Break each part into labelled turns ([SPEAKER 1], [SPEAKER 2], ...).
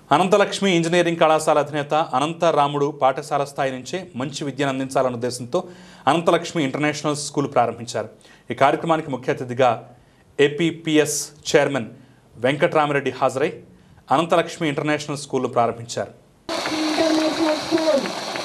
[SPEAKER 1] Ananthalakshmi engineering కళాశాల అధినేత అనంత రాముడు పాఠశాల స్థాయి నుంచే మంచి విద్యను అందించాలన్న ఉద్దేశంతో అనంతలక్ష్మి ఇంటర్నేషనల్ స్కూల్ ప్రారంభించారు ఈ కార్యక్రమానికి ముఖ్య అతిథిగా ఏపీపీఎస్ చైర్మన్ వెంకట్రామరెడ్డి హాజరై అనంతలక్ష్మి ఇంటర్నేషనల్ స్కూల్ను ప్రారంభించారు
[SPEAKER 2] International School.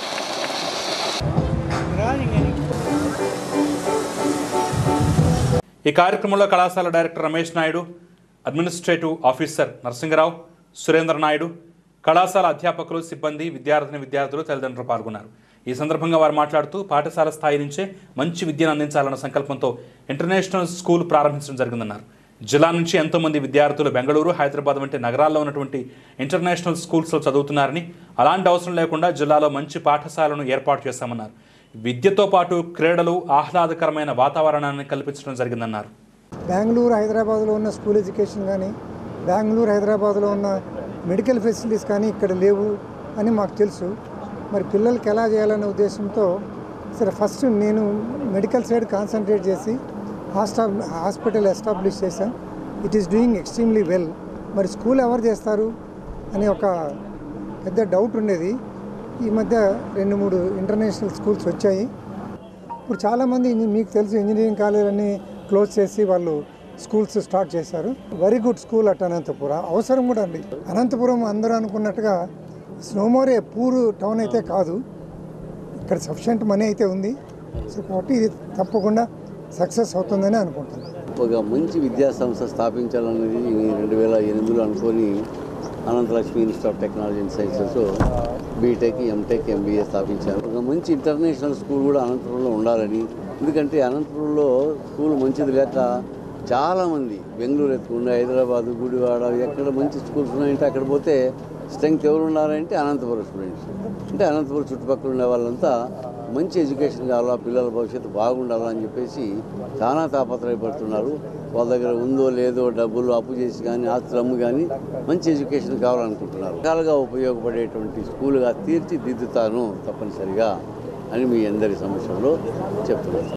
[SPEAKER 1] ఈ కార్యక్రమంలో కళాశాల director Ramesh Naidu administrative officer Narasingarao Surendra Naidu కళాశాల అధ్యాపకులు సిబ్బంది విద్యార్థిని విద్యార్థులు తల్లిదండ్రులు పాల్గొన్నారు ఈ సందర్భంగా వారు మాట్లాడుతూ పాఠశాల స్థాయి నుంచే మంచి విద్యను అందించాలన్న సంకల్పంతో ఇంటర్నేషనల్ స్కూల్ ప్రారంభించడం జరిగిందన్నారు జిల్లా నుంచి ఎంతోమంది విద్యార్థులు బెంగళూరు హైదరాబాద్ వంటి నగరాల్లో ఉన్నటువంటి ఇంటర్నేషనల్ స్కూల్స్లో చదువుతున్నారని అలాంటి అవసరం లేకుండా జిల్లాలో మంచి పాఠశాలను ఏర్పాటు చేశామన్నారు విద్యతో పాటు క్రీడలు ఆహ్లాదకరమైన వాతావరణాన్ని కల్పించడం జరిగిందన్నారు
[SPEAKER 3] బెంగళూరు హైదరాబాద్లో ఉన్న స్కూల్ ఎడ్యుకేషన్ కానీ బెంగళూరు హైదరాబాద్లో ఉన్న మెడికల్ ఫెసిలిటీస్ కానీ ఇక్కడ లేవు అని మాకు తెలుసు మరి పిల్లలకి ఎలా చేయాలనే ఉద్దేశంతో సరే ఫస్ట్ నేను మెడికల్ సైడ్ కాన్సన్ట్రేట్ చేసి హాస్టా హాస్పిటల్ ఎస్టాబ్లిష్ చేశాం it is doing extremely well మరి స్కూల్ ఎవరు చేస్తారు అని ఒక పెద్ద డౌట్ ఉండేది ఈ మధ్య రెండు మూడు ఇంటర్నేషనల్ స్కూల్స్ వచ్చాయి ఇప్పుడు చాలామంది ఇంజ- మీకు తెలుసు ఇంజనీరింగ్ కాలేజీలన్నీ క్లోజ్ చేసి వాళ్ళు స్కూల్స్ స్టార్ట్ చేశారు very good school at Anantapuram అవసరం కూడా అండి అనంతపురం అందరూ అనుకున్నట్టుగా స్నోమోరే పూరు టౌన్ అయితే కాదు ఇక్కడ సఫిషియంట్ మనీ అయితే ఉంది సో కాబట్టి ఇది తప్పకుండా సక్సెస్ అవుతుందని అనుకుంటున్నాను
[SPEAKER 4] ఒక మంచి విద్యా సంస్థ స్థాపించాలన్నది రెండు వేల ఎనిమిదిలో అనుకొని Ananthalakshmi institute of technology and sciences BTech MTech MBA స్థాపించారు ఒక మంచి ఇంటర్నేషనల్ స్కూల్ కూడా అనంతపురంలో ఉండాలని ఎందుకంటే అనంతపురంలో స్కూల్ మంచిది లేక చాలామంది బెంగళూరు ఎత్తుకుండా హైదరాబాదు గుడివాడ ఎక్కడ మంచి స్కూల్స్ ఉన్నాయంటే అక్కడ పోతే స్ట్రెంగ్త్ ఎవరు ఉన్నారంటే అనంతపురం స్టూడెంట్స్ అంటే అనంతపురం చుట్టుపక్కల ఉండే వాళ్ళంతా మంచి ఎడ్యుకేషన్ కావాలా పిల్లల భవిష్యత్తు బాగుండాలా అని చెప్పేసి చాలా తాపత్రయపడుతున్నారు వాళ్ళ దగ్గర ఉందో లేదో డబ్బులు అప్పు చేసి కానీ ఆస్తులు అమ్ము కానీ మంచి ఎడ్యుకేషన్ కావాలనుకుంటున్నారు రకాలుగా ఉపయోగపడేటువంటి స్కూల్గా తీర్చిదిద్దుతాను తప్పనిసరిగా అని మీ అందరి సమక్షంలో చెప్తున్నాను